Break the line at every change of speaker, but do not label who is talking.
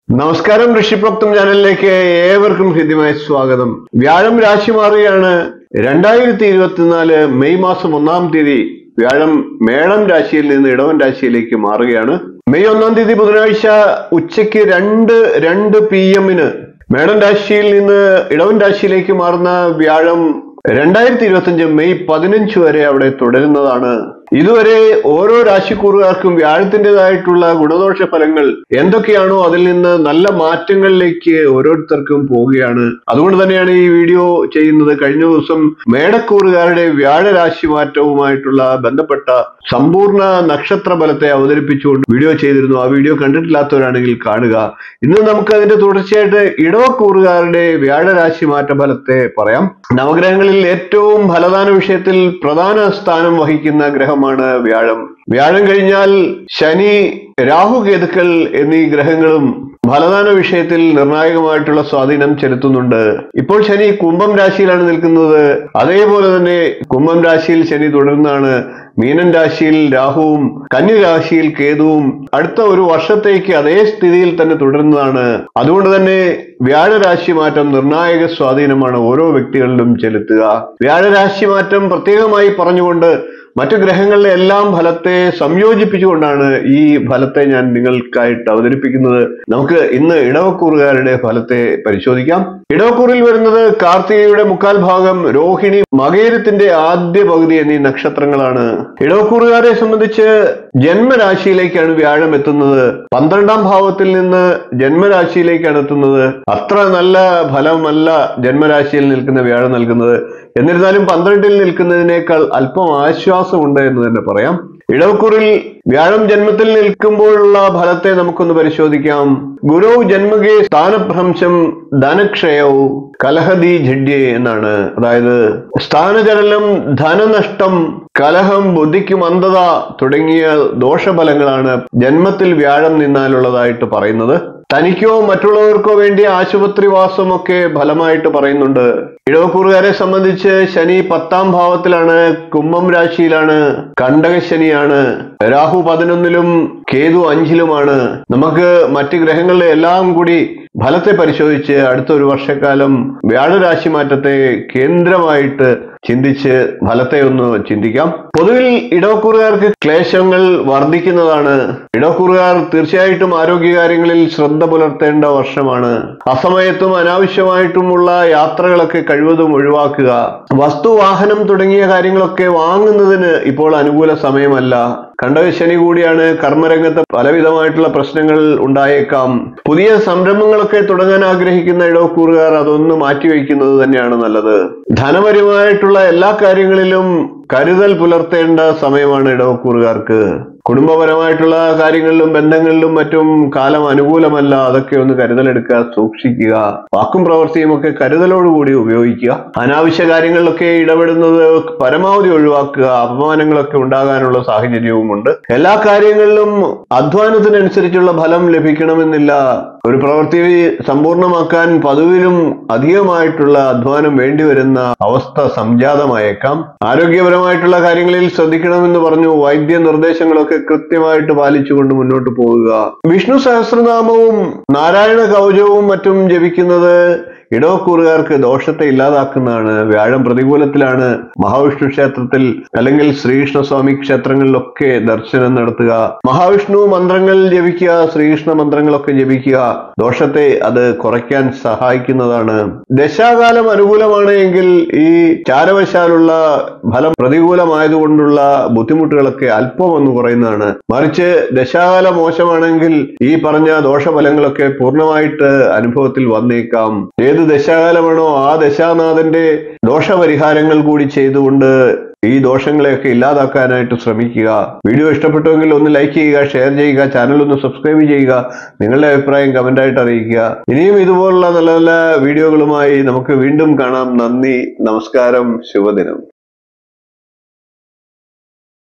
നമസ്കാരം ഋഷിപ്രോക്തം ചാനലിലേക്ക് ഏവർക്കും ഹൃദ്യമായ സ്വാഗതം വ്യാഴം രാശി മാറുകയാണ് രണ്ടായിരത്തി ഇരുപത്തിനാല് മെയ് മാസം ഒന്നാം തീയതി വ്യാഴം മേളം രാശിയിൽ നിന്ന് ഇടവൻ രാശിയിലേക്ക് മാറുകയാണ് മെയ് ഒന്നാം തീയതി ബുധനാഴ്ച ഉച്ചയ്ക്ക് രണ്ട് രണ്ട് പി എമ്മിന് മേടം രാശിയിൽ നിന്ന് ഇടവൻ രാശിയിലേക്ക് മാറുന്ന വ്യാഴം രണ്ടായിരത്തി ഇരുപത്തിയഞ്ച് മെയ് പതിനഞ്ച് വരെ അവിടെ തുടരുന്നതാണ് ഇതുവരെ ഓരോ രാശിക്കൂറുകാർക്കും വ്യാഴത്തിൻ്റെതായിട്ടുള്ള ഗുണദോഷ ഫലങ്ങൾ എന്തൊക്കെയാണോ അതിൽ നിന്ന് നല്ല മാറ്റങ്ങളിലേക്ക് ഓരോരുത്തർക്കും പോവുകയാണ് അതുകൊണ്ട് തന്നെയാണ് ഈ വീഡിയോ ചെയ്യുന്നത് കഴിഞ്ഞ ദിവസം മേടക്കൂറുകാരുടെ വ്യാഴരാശി മാറ്റവുമായിട്ടുള്ള ബന്ധപ്പെട്ട സമ്പൂർണ്ണ നക്ഷത്ര ഫലത്തെ അവതരിപ്പിച്ചുകൊണ്ട് വീഡിയോ ചെയ്തിരുന്നു ആ വീഡിയോ കണ്ടിട്ടില്ലാത്തവരാണെങ്കിൽ കാണുക ഇന്ന് നമുക്ക് അതിന്റെ തുടർച്ചയായിട്ട് ഇടവക്കൂറുകാരുടെ വ്യാഴരാശി മാറ്റ ഫലത്തെ പറയാം നവഗ്രഹങ്ങളിൽ ഏറ്റവും ഫലദാന വിഷയത്തിൽ പ്രധാന സ്ഥാനം വഹിക്കുന്ന ഗ്രഹമാണ് വ്യാഴം വ്യാഴം കഴിഞ്ഞാൽ ശനി രാഹു കേതുക്കൾ എന്നീ ഗ്രഹങ്ങളും ഫലദാന വിഷയത്തിൽ നിർണായകമായിട്ടുള്ള സ്വാധീനം ചെലുത്തുന്നുണ്ട് ഇപ്പോൾ ശനി കുംഭം രാശിയിലാണ് നിൽക്കുന്നത് അതേപോലെ തന്നെ കുംഭം രാശിയിൽ ശനി തുടർന്നാണ് മീനൻ രാശിയിൽ രാഹുവും കന്നി രാശിയിൽ കേതുവും അടുത്ത ഒരു വർഷത്തേക്ക് അതേ സ്ഥിതിയിൽ തന്നെ തുടരുന്നതാണ് അതുകൊണ്ട് തന്നെ വ്യാഴരാശി മാറ്റം നിർണായക സ്വാധീനമാണ് ഓരോ വ്യക്തികളിലും ചെലുത്തുക വ്യാഴരാശി മാറ്റം പ്രത്യേകമായി പറഞ്ഞുകൊണ്ട് മറ്റു ഗ്രഹങ്ങളിലെ എല്ലാം ഫലത്തെ സംയോജിപ്പിച്ചുകൊണ്ടാണ് ഈ ഫലത്തെ ഞാൻ നിങ്ങൾക്കായിട്ട് അവതരിപ്പിക്കുന്നത് നമുക്ക് ഇന്ന് ഇടവക്കൂറുകാരുടെ ഫലത്തെ പരിശോധിക്കാം ഇടവക്കൂറിൽ വരുന്നത് കാർത്തികയുടെ മുക്കാൽ ഭാഗം രോഹിണി മകേരത്തിന്റെ ആദ്യ പകുതി എന്നീ നക്ഷത്രങ്ങളാണ് ഇടവക്കൂറുകാരെ സംബന്ധിച്ച് ജന്മരാശിയിലേക്കാണ് വ്യാഴം എത്തുന്നത് പന്ത്രണ്ടാം ഭാവത്തിൽ നിന്ന് ജന്മരാശിയിലേക്കാണ് എത്തുന്നത് അത്ര നല്ല ഫലമല്ല ജന്മരാശിയിൽ നിൽക്കുന്ന വ്യാഴം നൽകുന്നത് എന്നിരുന്നാലും പന്ത്രണ്ടിൽ നിൽക്കുന്നതിനേക്കാൾ അല്പം ആശ്വാസമുണ്ട് എന്ന് തന്നെ പറയാം ഇടവക്കൂറിൽ വ്യാഴം ജന്മത്തിൽ നിൽക്കുമ്പോഴുള്ള ഫലത്തെ നമുക്കൊന്ന് പരിശോധിക്കാം ഗുരു ജന്മകെ സ്ഥാനഭ്രംശം ധനക്ഷയവും കലഹതി ജഡ്യെ എന്നാണ് അതായത് സ്ഥാനചലനം ധനനഷ്ടം കലഹം ബുദ്ധിക്ക് മന്ദത തുടങ്ങിയ ദോഷഫലങ്ങളാണ് ജന്മത്തിൽ വ്യാഴം നിന്നാലുള്ളതായിട്ട് പറയുന്നത് തനിക്കോ മറ്റുള്ളവർക്കോ വേണ്ടി ആശുപത്രിവാസമൊക്കെ ഫലമായിട്ട് പറയുന്നുണ്ട് ഇടവക്കൂറുകാരെ സംബന്ധിച്ച് ശനി പത്താം ഭാവത്തിലാണ് കുംഭം രാശിയിലാണ് കണ്ടകശനിയാണ് രാഹു പതിനൊന്നിലും കേതു അഞ്ചിലുമാണ് നമുക്ക് മറ്റ് ഗ്രഹങ്ങളിലെ എല്ലാം കൂടി ഫലത്തെ പരിശോധിച്ച് അടുത്ത ഒരു വർഷക്കാലം വ്യാഴരാശി മാറ്റത്തെ കേന്ദ്രമായിട്ട് ചിന്തിച്ച് ഫലത്തെ ഒന്ന് ചിന്തിക്കാം പൊതുവിൽ ഇടവക്കൂറുകാർക്ക് ക്ലേശങ്ങൾ വർദ്ധിക്കുന്നതാണ് ഇടവക്കൂറുകാർ തീർച്ചയായിട്ടും ആരോഗ്യകാര്യങ്ങളിൽ ശ്രദ്ധ പുലർത്തേണ്ട വർഷമാണ് അസമയത്തും അനാവശ്യമായിട്ടുമുള്ള യാത്രകളൊക്കെ കഴിവതും ഒഴിവാക്കുക വസ്തുവാഹനം തുടങ്ങിയ കാര്യങ്ങളൊക്കെ വാങ്ങുന്നതിന് ഇപ്പോൾ അനുകൂല സമയമല്ല കണ്ടകശനി കൂടിയാണ് കർമ്മരംഗത്ത് പലവിധമായിട്ടുള്ള പ്രശ്നങ്ങൾ ഉണ്ടായേക്കാം പുതിയ സംരംഭങ്ങളൊക്കെ തുടങ്ങാൻ ആഗ്രഹിക്കുന്ന ഇടവക്കൂറുകാർ അതൊന്ന് മാറ്റിവെക്കുന്നത് തന്നെയാണ് നല്ലത് ധനപരമായിട്ടുള്ള എല്ലാ കാര്യങ്ങളിലും കരുതൽ പുലർത്തേണ്ട സമയമാണ് ഇടവക്കൂറുകാർക്ക് കുടുംബപരമായിട്ടുള്ള കാര്യങ്ങളിലും ബന്ധങ്ങളിലും മറ്റും കാലം അനുകൂലമല്ല അതൊക്കെ ഒന്ന് കരുതലെടുക്കുക സൂക്ഷിക്കുക വാക്കും പ്രവൃത്തിയും ഒക്കെ കരുതലോടുകൂടി ഉപയോഗിക്കുക അനാവശ്യ കാര്യങ്ങളിലൊക്കെ ഇടപെടുന്നത് പരമാവധി ഒഴിവാക്കുക അപമാനങ്ങളൊക്കെ ഉണ്ടാകാനുള്ള സാഹചര്യവുമുണ്ട് എല്ലാ കാര്യങ്ങളിലും അധ്വാനത്തിനനുസരിച്ചുള്ള ഫലം ലഭിക്കണമെന്നില്ല ഒരു പ്രവൃത്തി സമ്പൂർണ്ണമാക്കാൻ പതിവിലും അധികമായിട്ടുള്ള അധ്വാനം വേണ്ടിവരുന്ന അവസ്ഥ സംജാതമായേക്കാം ആരോഗ്യപരമായിട്ടുള്ള കാര്യങ്ങളിൽ ശ്രദ്ധിക്കണമെന്ന് പറഞ്ഞു വൈദ്യ നിർദ്ദേശങ്ങളൊക്കെ കൃത്യമായിട്ട് പാലിച്ചുകൊണ്ട് മുന്നോട്ട് പോവുക വിഷ്ണു സഹസ്രനാമവും നാരായണ കവചവും മറ്റും ജപിക്കുന്നത് ഇടവക്കൂറുകാർക്ക് ദോഷത്തെ ഇല്ലാതാക്കുന്നതാണ് വ്യാഴം പ്രതികൂലത്തിലാണ് മഹാവിഷ്ണു ക്ഷേത്രത്തിൽ അല്ലെങ്കിൽ ശ്രീകൃഷ്ണസ്വാമി ക്ഷേത്രങ്ങളിലൊക്കെ ദർശനം നടത്തുക മഹാവിഷ്ണു മന്ത്രങ്ങൾ ജപിക്കുക ശ്രീകൃഷ്ണ മന്ത്രങ്ങളൊക്കെ ജപിക്കുക ദോഷത്തെ അത് കുറയ്ക്കാൻ സഹായിക്കുന്നതാണ് ദശാകാലം അനുകൂലമാണ് എങ്കിൽ ഈ ചാരവശാലുള്ള ഫലം പ്രതികൂലമായതുകൊണ്ടുള്ള ബുദ്ധിമുട്ടുകളൊക്കെ അല്പം ഒന്ന് കുറയുന്നതാണ് മറിച്ച് ദശാകാലം മോശമാണെങ്കിൽ ഈ പറഞ്ഞ ദോഷഫലങ്ങളൊക്കെ പൂർണ്ണമായിട്ട് അനുഭവത്തിൽ വന്നേക്കാം ഏത് ദശാകാലമാണോ ആ ദശാനാഥന്റെ ദോഷപരിഹാരങ്ങൾ കൂടി ചെയ്തുകൊണ്ട് ഈ ദോഷങ്ങളെയൊക്കെ ഇല്ലാതാക്കാനായിട്ട് ശ്രമിക്കുക വീഡിയോ ഇഷ്ടപ്പെട്ടുവെങ്കിൽ ഒന്ന് ലൈക്ക് ചെയ്യുക ഷെയർ ചെയ്യുക ചാനൽ ഒന്ന് സബ്സ്ക്രൈബ് ചെയ്യുക നിങ്ങളുടെ അഭിപ്രായം കമന്റായിട്ട് അറിയിക്കുക ഇനിയും ഇതുപോലുള്ള നല്ല നല്ല വീഡിയോകളുമായി നമുക്ക് വീണ്ടും കാണാം നന്ദി നമസ്കാരം ശുഭദിനം